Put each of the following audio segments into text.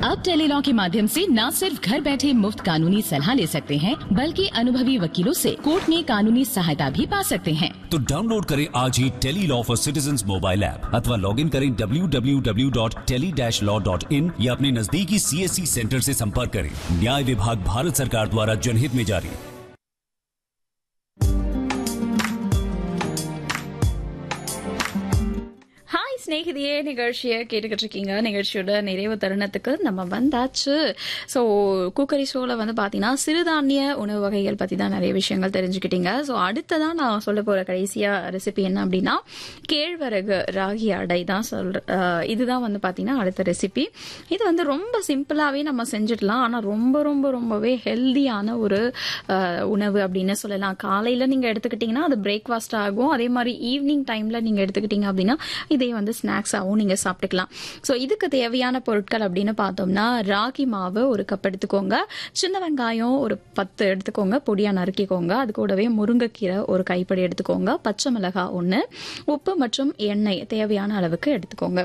अब टेलीलॉ के माध्यम से न सिर्फ घर बैठे मुफ्त कानूनी सलाह ले सकते हैं बल्कि अनुभवी वकीलों से कोर्ट में कानूनी सहायता भी पा सकते हैं तो डाउनलोड करें आज ही tele law for citizen mobile app अथवा लॉग इन करें www.tele-law.in या अपने नजदीकी सीएससी सेंटर से संपर्क करें न्याय विभाग भारत सरकार द्वारा जनहित में जारी ஹாய் ஸ்நேகிதியே நிகழ்ச்சியை கேட்டுக்கிட்டு இருக்கீங்க நிகழ்ச்சியோட நிறைவு தருணத்துக்கு நம்ம வந்தாச்சு ஸோ குக்கரி ஷோவில் வந்து பார்த்தீங்கன்னா சிறுதானிய உணவு வகைகள் பற்றி தான் நிறைய விஷயங்கள் தெரிஞ்சுக்கிட்டீங்க ஸோ அடுத்ததான் நான் சொல்ல போகிற கடைசியாக ரெசிபி என்ன அப்படின்னா கேழ்வரகு ராகி அடை தான் சொல்ற அஹ், இதுதான் வந்து பார்த்தீங்கன்னா அடுத்த ரெசிபி இது வந்து ரொம்ப சிம்பிளாகவே நம்ம செஞ்சிடலாம் ஆனால் ரொம்ப ரொம்ப ரொம்பவே ஹெல்தியான ஒரு அஹ், உணவு அப்படின்னு சொல்லலாம் காலையில் நீங்கள் எடுத்துக்கிட்டிங்கன்னா அது பிரேக்ஃபாஸ்ட் ஆகும் அதே மாதிரி ஈவினிங் டைமில் நீங்கள் எடுத்துக்கிட்டீங்க அப்படின்னா இதே வந்து ஸ்நாக்ஸாகவும் நீங்கள் சாப்பிட்டுக்கலாம் ஸோ இதுக்கு தேவையான பொருட்கள் அப்படின்னு பார்த்தோம்னா ராகி மாவு ஒரு கப் எடுத்துக்கோங்க சின்ன வெங்காயம் ஒரு பத்து எடுத்துக்கோங்க பொடியாக நறுக்கிக்கோங்க அது கூடவே முருங்கைக்கீரை ஒரு கைப்படி எடுத்துக்கோங்க பச்சை மிளகாய் ஒன்று உப்பு மற்றும் எண்ணெய் தேவையான அளவுக்கு எடுத்துக்கோங்க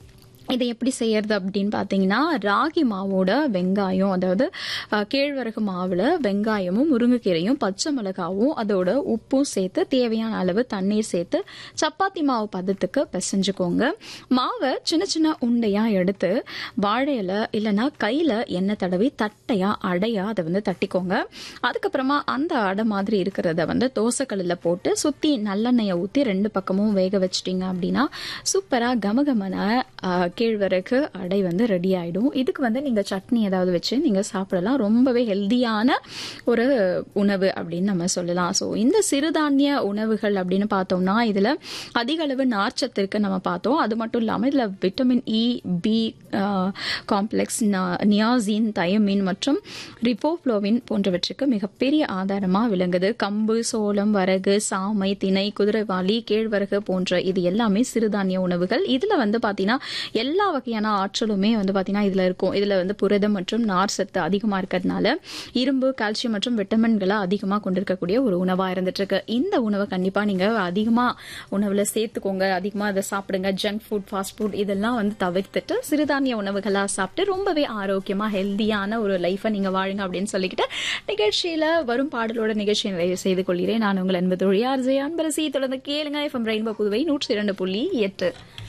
இதை எப்படி செய்யறது அப்படின்னு பார்த்தீங்கன்னா ராகி மாவோட வெங்காயம் அதாவது அஹ், கேழ்வரகு மாவில் வெங்காயமும் முருங்கைக்கீரையும் பச்சை மிளகாவும் அதோட உப்பும் சேர்த்து தேவையான அளவு தண்ணீர் சேர்த்து சப்பாத்தி மாவு பதத்துக்கு பிசைஞ்சுக்கோங்க மாவை சின்ன சின்ன உண்டையா எடுத்து வாழை இலை இல்லைன்னா கையில் எண்ணெய் தடவி தட்டையா அடையா அதை வந்து தட்டிக்கோங்க அதுக்கப்புறமா அந்த அடை மாதிரி இருக்கிறத வந்து தோசைக்கல்லில் போட்டு சுற்றி நல்லெண்ணெயை ஊற்றி ரெண்டு பக்கமும் வேக வச்சிட்டிங்க அப்படின்னா சூப்பராக கமகமன ஆஹ், கேழ்வரகு அடை வந்து ரெடி ஆயிடும் இதுக்கு வந்து நீங்கள் சட்னி ஏதாவது வச்சு நீங்கள் சாப்பிடலாம் ரொம்பவே ஹெல்தியான ஒரு உணவு அப்படின்னு நம்ம சொல்லலாம் ஸோ இந்த சிறுதானிய உணவுகள் அப்படின்னு பார்த்தோம்னா இதில் அதிக அளவு நார்ச்சத்து நம்ம பார்த்தோம் அது மட்டும் இல்லாமல் இதில் vitamin E B complex niacin thiamine மற்றும் ரிபோஃப்ளோவின் போன்றவற்றுக்கு மிகப்பெரிய ஆதாரமாக விளங்குது கம்பு சோளம் வரகு சாமை திணை குதிரைவாளி கேழ்வரகு போன்ற இது எல்லாமே சிறுதானிய உணவுகள் இதுல வந்து பாத்தீங்கன்னா எல்லா வகையான ஆற்றலுமே வந்து பாத்தீங்கன்னா இதுல இருக்கும் இதுல வந்து புரதம் மற்றும் நார் சத்து அதிகமா இருக்கிறதுனால இரும்பு கால்சியம் மற்றும் விட்டமின்களை அதிகமா கொண்டிருக்கக்கூடிய ஒரு உணவா இருந்துட்டு இருக்கு இந்த உணவை கண்டிப்பா நீங்க அதிகமா உணவுல சேர்த்துக்கோங்க அதிகமா அதை சாப்பிடுங்க ஜங்க் ஃபுட் ஃபாஸ்ட் ஃபுட் இதெல்லாம் வந்து தவிர்த்துட்டு சிறுதானிய உணவுகளா சாப்பிட்டு ரொம்பவே ஆரோக்கியமா ஹெல்தியான ஒரு லைஃபை நீங்க வாழுங்க அப்படின்னு சொல்லிக்கிட்டு நிகழ்ச்சியில வரும் பாடலோட நிகழ்ச்சியை நிறைவு செய்து கொள்கிறேன் நான் உங்கள் அன்பு தொழிலார் ஜெயான் பரசி தொடர்ந்து கேளுங்க எஃப்எம் ரெயின்போ புதுவை நூற்றி இரண்டு புள்ளி எட்டு